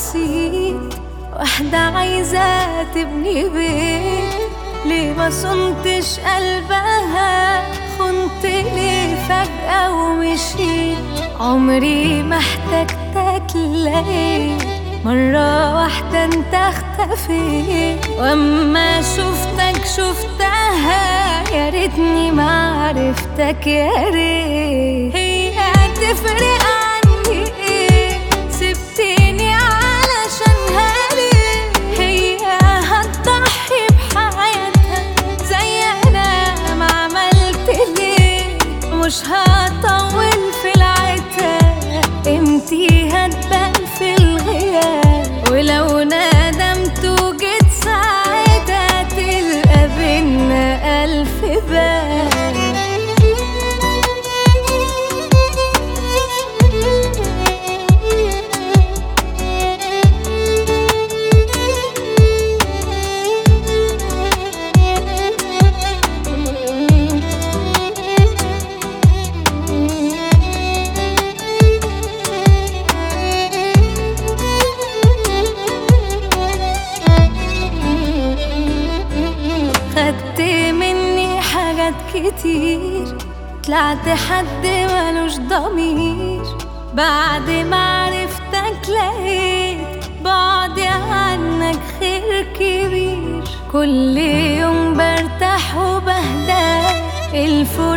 بسيط واحدة عايزة تبني بيت ليه ما صنتش قلبها خنت ليه فجأة ومشيت عمري ما احتجتك لقيت مرة واحدة انت اختفيت واما شفتك شفتها يا ريتني ما عرفتك يا ريت هي هتفرق عني ايه سبتني علشانها ليه هي هتضحي بحياتها زي انا ما عملت ليه مش هطول في العتاب قيمتي هتبان في الغياب ولو ندمت وجيت ساعتها تلقى بينا ألف باب خدت مني حاجات كتير طلعت حد ملوش ضمير بعد ما عرفتك لقيت بعدي عنك خير كبير كل يوم برتاح وبهدى الفل